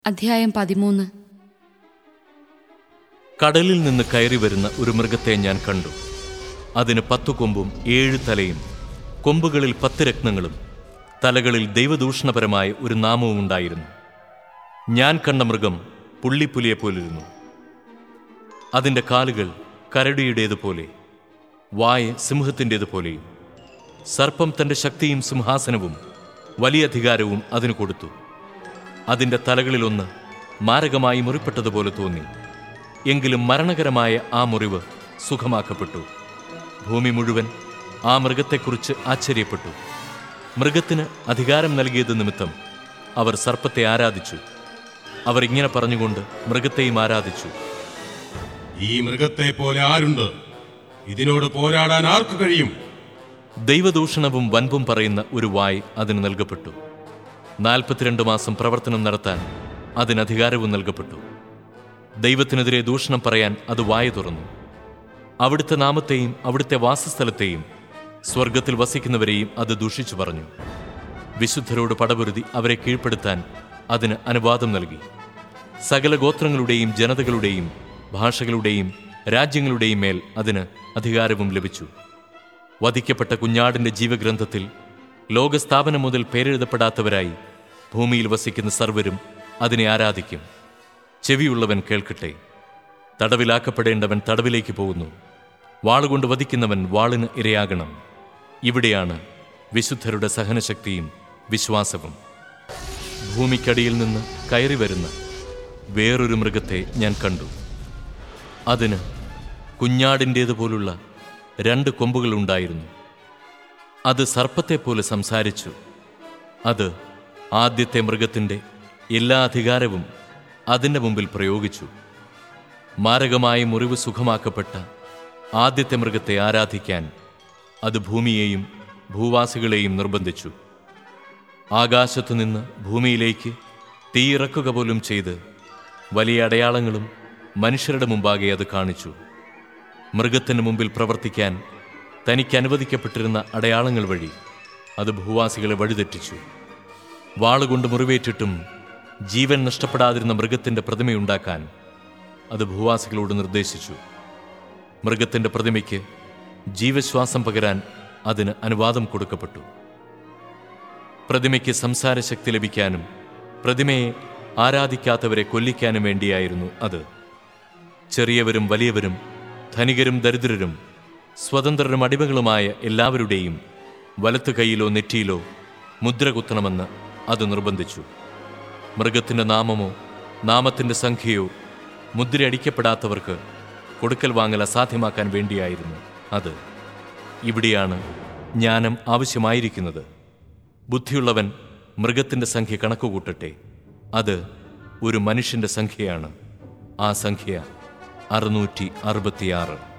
അധ്യായം പതിമൂന്ന് കടലിൽ നിന്ന് കയറി വരുന്ന ഒരു മൃഗത്തെ ഞാൻ കണ്ടു അതിന് പത്തു കൊമ്പും ഏഴ് തലയും കൊമ്പുകളിൽ പത്ത് രത്നങ്ങളും തലകളിൽ ദൈവദൂഷണപരമായ ഒരു നാമവും ഉണ്ടായിരുന്നു ഞാൻ കണ്ട മൃഗം പുള്ളിപ്പുലിയെ പോലിരുന്നു അതിൻ്റെ കാലുകൾ കരടിയുടേതുപോലെ വായ സിംഹത്തിൻ്റേതുപോലെയും സർപ്പം തൻ്റെ ശക്തിയും സിംഹാസനവും വലിയ അധികാരവും അതിന് കൊടുത്തു അതിൻ്റെ തലകളിലൊന്ന് മാരകമായി മുറിപ്പെട്ടതുപോലെ തോന്നി എങ്കിലും മരണകരമായ ആ മുറിവ് സുഖമാക്കപ്പെട്ടു ഭൂമി മുഴുവൻ ആ മൃഗത്തെക്കുറിച്ച് ആശ്ചര്യപ്പെട്ടു മൃഗത്തിന് അധികാരം നൽകിയത് നിമിത്തം അവർ സർപ്പത്തെ ആരാധിച്ചു അവർ ഇങ്ങനെ പറഞ്ഞുകൊണ്ട് മൃഗത്തെയും ആരാധിച്ചു ഈ മൃഗത്തെ പോലെ ആരുണ്ട് ഇതിനോട് പോരാടാൻ ആർക്കു കഴിയും ദൈവദൂഷണവും വൻപും പറയുന്ന ഒരു വായ് അതിന് നൽകപ്പെട്ടു നാൽപ്പത്തിരണ്ട് മാസം പ്രവർത്തനം നടത്താൻ അതിന് അധികാരവും നൽകപ്പെട്ടു ദൈവത്തിനെതിരെ ദൂഷണം പറയാൻ അത് വായ തുറന്നു അവിടുത്തെ നാമത്തെയും അവിടുത്തെ വാസസ്ഥലത്തെയും സ്വർഗത്തിൽ വസിക്കുന്നവരെയും അത് ദൂഷിച്ചു പറഞ്ഞു വിശുദ്ധരോട് പടപൊരുതി അവരെ കീഴ്പ്പെടുത്താൻ അതിന് അനുവാദം നൽകി സകല ഗോത്രങ്ങളുടെയും ജനതകളുടെയും ഭാഷകളുടെയും രാജ്യങ്ങളുടെയും മേൽ അതിന് അധികാരവും ലഭിച്ചു വധിക്കപ്പെട്ട കുഞ്ഞാടിന്റെ ജീവഗ്രന്ഥത്തിൽ ലോകസ്ഥാപനം മുതൽ പേരെഴുതപ്പെടാത്തവരായി ഭൂമിയിൽ വസിക്കുന്ന സർവരും അതിനെ ആരാധിക്കും ചെവിയുള്ളവൻ കേൾക്കട്ടെ തടവിലാക്കപ്പെടേണ്ടവൻ തടവിലേക്ക് പോകുന്നു വാളുകൊണ്ട് വധിക്കുന്നവൻ വാളിന് ഇരയാകണം ഇവിടെയാണ് വിശുദ്ധരുടെ സഹനശക്തിയും വിശ്വാസവും ഭൂമിക്കടിയിൽ നിന്ന് കയറി വരുന്ന വേറൊരു മൃഗത്തെ ഞാൻ കണ്ടു അതിന് കുഞ്ഞാടിൻ്റേതുപോലുള്ള രണ്ട് കൊമ്പുകളുണ്ടായിരുന്നു അത് സർപ്പത്തെപ്പോലെ സംസാരിച്ചു അത് ആദ്യത്തെ മൃഗത്തിൻ്റെ എല്ലാ അധികാരവും അതിൻ്റെ മുമ്പിൽ പ്രയോഗിച്ചു മാരകമായ മുറിവ് സുഖമാക്കപ്പെട്ട ആദ്യത്തെ മൃഗത്തെ ആരാധിക്കാൻ അത് ഭൂമിയെയും ഭൂവാസികളെയും നിർബന്ധിച്ചു ആകാശത്തു നിന്ന് ഭൂമിയിലേക്ക് തീയിറക്കുക പോലും ചെയ്ത് വലിയ അടയാളങ്ങളും മനുഷ്യരുടെ മുമ്പാകെ അത് കാണിച്ചു മൃഗത്തിന് മുമ്പിൽ പ്രവർത്തിക്കാൻ തനിക്ക് അനുവദിക്കപ്പെട്ടിരുന്ന അടയാളങ്ങൾ വഴി അത് ഭൂവാസികളെ വഴിതെറ്റിച്ചു വാളുകൊണ്ട് മുറിവേറ്റിട്ടും ജീവൻ നഷ്ടപ്പെടാതിരുന്ന മൃഗത്തിൻ്റെ പ്രതിമയുണ്ടാക്കാൻ അത് ഭൂവാസികളോട് നിർദ്ദേശിച്ചു മൃഗത്തിൻ്റെ പ്രതിമയ്ക്ക് ജീവശ്വാസം പകരാൻ അതിന് അനുവാദം കൊടുക്കപ്പെട്ടു പ്രതിമയ്ക്ക് സംസാരശക്തി ലഭിക്കാനും പ്രതിമയെ ആരാധിക്കാത്തവരെ കൊല്ലിക്കാനും വേണ്ടിയായിരുന്നു അത് ചെറിയവരും വലിയവരും ധനികരും ദരിദ്രരും സ്വതന്ത്രരും അടിമകളുമായ എല്ലാവരുടെയും വലത്തു കൈയിലോ നെറ്റിയിലോ മുദ്ര കുത്തണമെന്ന് അത് നിർബന്ധിച്ചു മൃഗത്തിൻ്റെ നാമമോ നാമത്തിൻ്റെ സംഖ്യയോ മുദ്രയടിക്കപ്പെടാത്തവർക്ക് കൊടുക്കൽ വാങ്ങൽ അസാധ്യമാക്കാൻ വേണ്ടിയായിരുന്നു അത് ഇവിടെയാണ് ജ്ഞാനം ആവശ്യമായിരിക്കുന്നത് ബുദ്ധിയുള്ളവൻ മൃഗത്തിൻ്റെ സംഖ്യ കണക്കുകൂട്ടട്ടെ അത് ഒരു മനുഷ്യൻ്റെ സംഖ്യയാണ് ആ സംഖ്യ അറുന്നൂറ്റി അറുപത്തിയാറ്